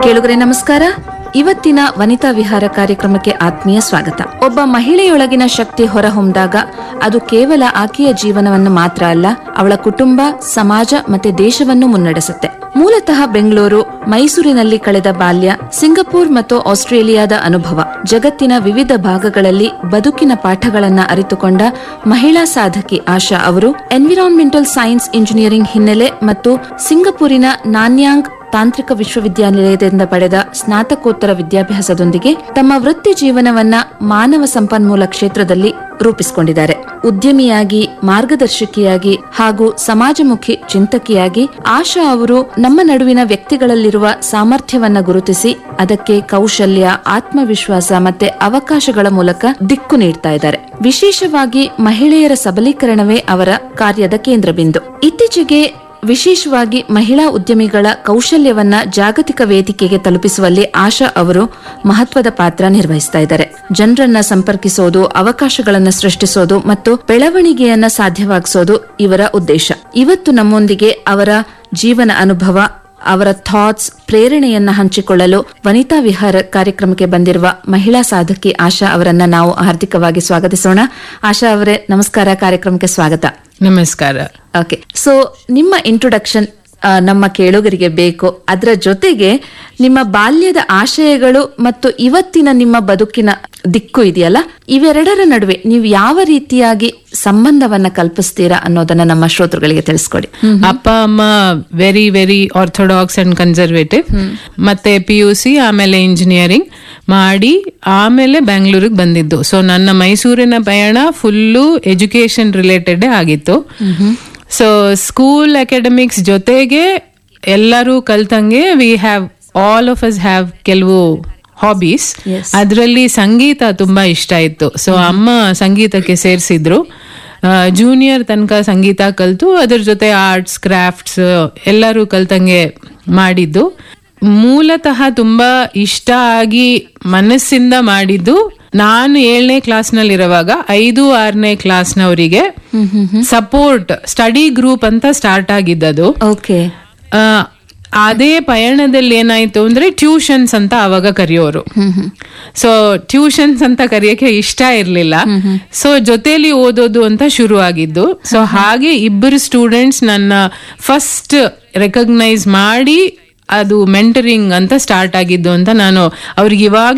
ಕೇಳುಗರೆ ನಮಸ್ಕಾರ ಇವತ್ತಿನ ವನಿತಾ ವಿಹಾರ ಕಾರ್ಯಕ್ರಮಕ್ಕೆ ಆತ್ಮೀಯ ಸ್ವಾಗತ ಒಬ್ಬ ಮಹಿಳೆಯೊಳಗಿನ ಶಕ್ತಿ ಹೊರಹೊಮ್ಮಿದಾಗ ಅದು ಕೇವಲ ಆಕೆಯ ಜೀವನವನ್ನು ಮಾತ್ರ ಅಲ್ಲ ಅವಳ ಕುಟುಂಬ ಸಮಾಜ ಮತ್ತೆ ದೇಶವನ್ನು ಮುನ್ನಡೆಸುತ್ತೆ ಮೂಲತಃ ಬೆಂಗಳೂರು ಮೈಸೂರಿನಲ್ಲಿ ಕಳೆದ ಬಾಲ್ಯ ಸಿಂಗಪೂರ್ ಮತ್ತು ಆಸ್ಟ್ರೇಲಿಯಾದ ಅನುಭವ ಜಗತ್ತಿನ ವಿವಿಧ ಭಾಗಗಳಲ್ಲಿ ಬದುಕಿನ ಪಾಠಗಳನ್ನ ಅರಿತುಕೊಂಡ ಮಹಿಳಾ ಸಾಧಕಿ ಆಶಾ ಅವರು ಎನ್ವಿರಾನ್ಮೆಂಟಲ್ ಸೈನ್ಸ್ ಇಂಜಿನಿಯರಿಂಗ್ ಹಿನ್ನೆಲೆ ಮತ್ತು ಸಿಂಗಪೂರಿನ ನಾನ್ಯಾಂಗ್ ತಾಂತ್ರಿಕ ವಿಶ್ವವಿದ್ಯಾನಿಲಯದಿಂದ ಪಡೆದ ಸ್ನಾತಕೋತ್ತರ ವಿದ್ಯಾಭ್ಯಾಸದೊಂದಿಗೆ ತಮ್ಮ ವೃತ್ತಿ ಜೀವನವನ್ನ ಮಾನವ ಸಂಪನ್ಮೂಲ ಕ್ಷೇತ್ರದಲ್ಲಿ ರೂಪಿಸಿಕೊಂಡಿದ್ದಾರೆ ಉದ್ಯಮಿಯಾಗಿ ಮಾರ್ಗದರ್ಶಕಿಯಾಗಿ ಹಾಗೂ ಸಮಾಜಮುಖಿ ಚಿಂತಕಿಯಾಗಿ ಆಶಾ ಅವರು ನಮ್ಮ ನಡುವಿನ ವ್ಯಕ್ತಿಗಳಲ್ಲಿರುವ ಸಾಮರ್ಥ್ಯವನ್ನ ಗುರುತಿಸಿ ಅದಕ್ಕೆ ಕೌಶಲ್ಯ ಆತ್ಮವಿಶ್ವಾಸ ಮತ್ತೆ ಅವಕಾಶಗಳ ಮೂಲಕ ದಿಕ್ಕು ನೀಡ್ತಾ ಇದ್ದಾರೆ ವಿಶೇಷವಾಗಿ ಮಹಿಳೆಯರ ಸಬಲೀಕರಣವೇ ಅವರ ಕಾರ್ಯದ ಕೇಂದ್ರ ಬಿಂದು ಇತ್ತೀಚೆಗೆ ವಿಶೇಷವಾಗಿ ಮಹಿಳಾ ಉದ್ಯಮಿಗಳ ಕೌಶಲ್ಯವನ್ನ ಜಾಗತಿಕ ವೇದಿಕೆಗೆ ತಲುಪಿಸುವಲ್ಲಿ ಆಶಾ ಅವರು ಮಹತ್ವದ ಪಾತ್ರ ನಿರ್ವಹಿಸ್ತಾ ಇದ್ದಾರೆ ಜನರನ್ನ ಸಂಪರ್ಕಿಸೋದು ಅವಕಾಶಗಳನ್ನ ಸೃಷ್ಟಿಸೋದು ಮತ್ತು ಬೆಳವಣಿಗೆಯನ್ನ ಸಾಧ್ಯವಾಗಿಸೋದು ಇವರ ಉದ್ದೇಶ ಇವತ್ತು ನಮ್ಮೊಂದಿಗೆ ಅವರ ಜೀವನ ಅನುಭವ ಅವರ ಥಾಟ್ಸ್ ಪ್ರೇರಣೆಯನ್ನ ಹಂಚಿಕೊಳ್ಳಲು ವನಿತಾ ವಿಹಾರ ಕಾರ್ಯಕ್ರಮಕ್ಕೆ ಬಂದಿರುವ ಮಹಿಳಾ ಸಾಧಕಿ ಆಶಾ ಅವರನ್ನ ನಾವು ಹಾರ್ದಿಕವಾಗಿ ಸ್ವಾಗತಿಸೋಣ ಆಶಾ ಅವರೇ ನಮಸ್ಕಾರ ಕಾರ್ಯಕ್ರಮಕ್ಕೆ ಸ್ವಾಗತ ನಮಸ್ಕಾರ ಓಕೆ ಸೊ ನಿಮ್ಮ ಇಂಟ್ರೊಡಕ್ಷನ್ ನಮ್ಮ ಕೇಳುಗರಿಗೆ ಬೇಕು ಅದರ ಜೊತೆಗೆ ನಿಮ್ಮ ಬಾಲ್ಯದ ಆಶಯಗಳು ಮತ್ತು ಇವತ್ತಿನ ನಿಮ್ಮ ಬದುಕಿನ ದಿಕ್ಕು ಇದೆಯಲ್ಲ ಇವೆರಡರ ನಡುವೆ ನೀವು ಯಾವ ರೀತಿಯಾಗಿ ಸಂಬಂಧವನ್ನ ಕಲ್ಪಿಸ್ತೀರಾ ಅನ್ನೋದನ್ನ ನಮ್ಮ ಶ್ರೋತೃಗಳಿಗೆ ತಿಳಿಸ್ಕೊಡಿ ಅಪ್ಪ ಅಮ್ಮ very very orthodox and conservative ಮತ್ತೆ ಪಿ ಯು ಸಿ ಆಮೇಲೆ ಇಂಜಿನಿಯರಿಂಗ್ ಮಾಡಿ ಆಮೇಲೆ ಬೆಂಗಳೂರಿಗೆ ಬಂದಿದ್ದು ಸೊ ನನ್ನ ಮೈಸೂರಿನ ಪಯಣ ಫುಲ್ಲು ಎಜುಕೇಶನ್ ರಿಲೇಟೆಡ್ ಆಗಿತ್ತು ಸೊ ಸ್ಕೂಲ್ ಅಕಾಡೆಮಿಕ್ಸ್ ಜೊತೆಗೆ ಎಲ್ಲರೂ ಕಲ್ತಂಗೆ we have all of us have ಕೆಲವು ಹಾಬೀಸ್ ಅದರಲ್ಲಿ ಸಂಗೀತ ತುಂಬಾ ಇಷ್ಟ ಇತ್ತು ಸೊ ಅಮ್ಮ ಸಂಗೀತಕ್ಕೆ ಸೇರಿಸಿದ್ರು ಜೂನಿಯರ್ ತನಕ ಸಂಗೀತ ಕಲ್ತು ಅದ್ರ ಜೊತೆ ಆರ್ಟ್ಸ್ ಕ್ರಾಫ್ಟ್ಸ್ ಎಲ್ಲರೂ ಕಲ್ತಂಗೆ ಮಾಡಿದ್ದು ಮೂಲತಃ ತುಂಬಾ ಇಷ್ಟ ಆಗಿ ಮನಸ್ಸಿಂದ ಮಾಡಿದ್ದು ನಾನು ಏಳನೇ ಕ್ಲಾಸ್ನಲ್ಲಿ ಇರುವಾಗ ಐದು ಆರನೇ ಕ್ಲಾಸ್ನವರಿಗೆ ಸಪೋರ್ಟ್ ಸ್ಟಡಿ ಗ್ರೂಪ್ ಅಂತ ಸ್ಟಾರ್ಟ್ ಆಗಿದ್ದದು ಓಕೆ ಆ, ಅದೇ ಪಯಣದಲ್ಲಿ ಏನಾಯ್ತು ಅಂದ್ರೆ ಟ್ಯೂಷನ್ಸ್ ಅಂತ ಅವಾಗ ಕರೆಯೋರು ಸೊ ಟ್ಯೂಷನ್ಸ್ ಅಂತ ಕರೆಯಕ್ಕೆ ಇಷ್ಟ ಇರ್ಲಿಲ್ಲ ಸೊ ಜೊತೆಲಿ ಓದೋದು ಅಂತ ಶುರು ಆಗಿದ್ದು ಸೊ ಹಾಗೆ ಇಬ್ಬರು ಸ್ಟೂಡೆಂಟ್ಸ್ ನನ್ನ ಫಸ್ಟ್ ರೆಕಗ್ನೈಸ್ ಮಾಡಿ ಅದು ಮೆಂಟರಿಂಗ್ ಅಂತ ಸ್ಟಾರ್ಟ್ ಆಗಿದ್ದು ಅಂತ ನಾನು ಅವ್ರಿಗೆ ಇವಾಗ